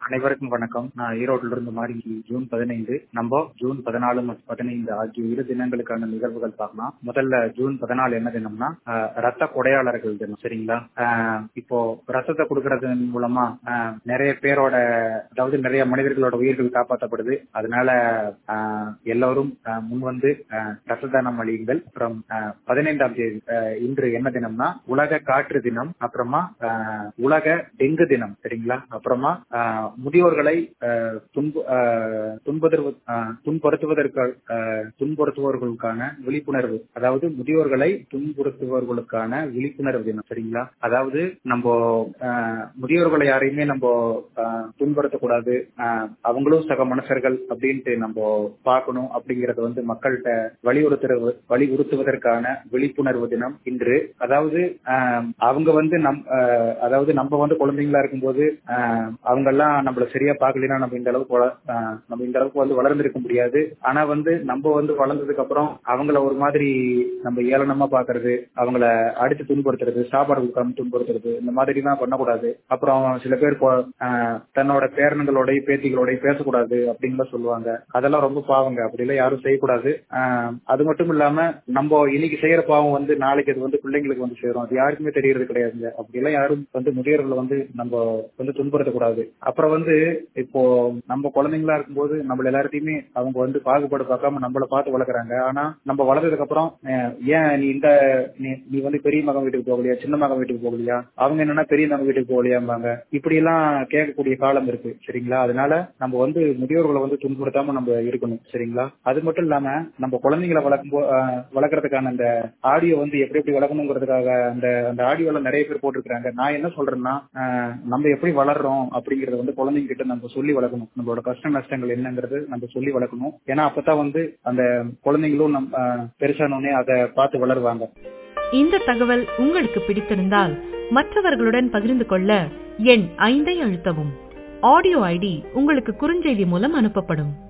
அனைவருக்கும் வணக்கம் நான் ஈரோட்டில இருந்து மாறி ஜூன் பதினைந்து நம்ம ஜூன் பதினாலு மற்றும் பதினைந்து ஆகிய இரு தினங்களுக்கான நிகழ்வுகள் பார்க்கலாம் முதல்ல ஜூன் பதினாலு என்ன தினம்னா ஆஹ், ரத்த கொடையாளர்கள் தினம் சரிங்களா ஆஹ், இப்போ ரத்தத்தை கொடுக்கறதன் மூலமா ஆஹ், நிறைய பேரோட அதாவது நிறைய மனிதர்களோட உயிர்கள் காப்பாற்றப்படுது அதனால ஆஹ், எல்லோரும் ஆஹ், முன்வந்து ஆஹ், ரத்த தானம் அளியுங்கள் அப்புறம் ஆஹ், பதினைந்தாம் தேதி ஆஹ், இன்று என்ன தினம்னா உலக காற்று தினம் அப்புறமா ஆஹ், உலக டெங்கு தினம் சரிங்களா அப்புறமா ஆஹ், முதியோர்களை ஆஹ், துன்பு ஆஹ், துன்புறுவ ஆஹ், துன்புறுத்துவதற்கு ஆஹ், துன்புறுத்துபவர்களுக்கான விழிப்புணர்வு அதாவது முதியோர்களை துன்புறுத்துபவர்களுக்கான விழிப்புணர்வு தினம் சரிங்களா அதாவது நம்ம ஆஹ், முதியோர்களை யாரையுமே நம்ம ஆஹ், துன்புறுத்தக்கூடாது ஆஹ், அவங்களும் சக மனுஷர்கள் அப்படின்ட்டு நம்ம பார்க்கணும் அப்படிங்கறது வந்து மக்கள்கிட்ட வலியுறுத்துறது வலியுறுத்துவதற்கான விழிப்புணர்வு தினம் இன்று அதாவது ஆஹ், அவங்க வந்து நம் ஆஹ், அதாவது நம்ம வந்து குழந்தைங்களா இருக்கும்போது ஆஹ், அவங்க எல்லாம் நம்மள சரியா பார்க்கலைன்னா நம்ம இந்த அளவுக்கு வள- ஆஹ், நம்ம இந்த அளவுக்கு வந்து வளர்ந்திருக்க முடியாது ஆனா வந்து நம்ம வந்து வளர்ந்ததுக்கு அப்புறம் அவங்கள ஒரு மாதிரி நம்ம ஏளனமா பாக்குறது அவங்கள அடித்து துன்புறுத்துறது சாப்பாடு கொடுக்காம துன்புறுத்துறது இந்த மாதிரி எல்லாம் பண்ணக்கூடாது அப்புறம் சில பேர் கொ- ஆஹ், தன்னோட பேரன்களோடய பேத்திகளோடய பேசக்கூடாது அப்படின்லாம் சொல்லுவாங்க அதெல்லாம் ரொம்ப பாவங்க அப்படிலாம் யாரும் செய்யக்கூடாது ஆஹ், அது மட்டும் இல்லாம நம்ம இன்னைக்கு செய்யற பாவம் வந்து நாளைக்கு அது வந்து பிள்ளைங்களுக்கு வந்து சேரும் அது யாருக்குமே தெரியறது கிடையாதுங்க அப்படிலாம் யாரும் வந்து முதியோர்களை வந்து நம்ம வந்து துன்புறுத்தக்கூடாது அப்புறம் வந்து இப்போ நம்ம குழந்தைங்களா இருக்கும்போது நம்மள எல்லாத்தையுமே அவங்க வந்து பாகுபாடு பார்க்காம நம்மள பார்த்து வளர்க்குறாங்க ஆனா நம்ம வளர்ந்ததுக்கு அப்புறம் அஹ், ஏன் நீ இந்த நீ நீ வந்து பெரிய மகன் வீட்டுக்கு போகலையா சின்ன மகன் வீட்டுக்கு போகலையா அவங்க என்னன்னா பெரிய மகன் வீட்டுக்கு போகலையாம்பாங்க இப்படி எல்லாம் கேட்கக்கூடிய காலம் இருக்கு சரிங்களா அதனால நம்ம வந்து முதியோர்களை வந்து துன்புறுத்தாம நம்ம இருக்கணும் சரிங்களா அது மட்டும் இல்லாம நம்ம குழந்தைங்களை வளர்க்கும் போ- அஹ், வளர்க்கறதுக்கான அந்த ஆடியோ வந்து எப்படி எப்படி வளர்க்கணுங்கிறதுக்காக அந்த அந்த ஆடியோல நிறைய பேர் போட்டிருக்காங்க நான் என்ன சொல்றேன்னா அஹ், நம்ம எப்படி வளர்றோம் அப்படிங்கறத வந்து குழந்தைங்க கிட்ட நம்ம சொல்லி வளர்க்கணும் நம்மளோட கஷ்ட நஷ்டங்கள் என்னங்கிறது நம்ம சொல்லி வளர்க்கணும் ஏன்னா அப்பதான் வந்து அந்த குழந்தைங்களும் நம் அஹ், பெருசானோடனே அதை பார்த்து வளருவாங்க இந்த தகவல் உங்களுக்கு பிடித்திருந்தால் மற்றவர்களுடன் பகிர்ந்து கொள்ள எண் ஐந்தை அழுத்தவும் ஆடியோ ஐடி உங்களுக்கு குறுஞ்செய்தி மூலம் அனுப்பப்படும்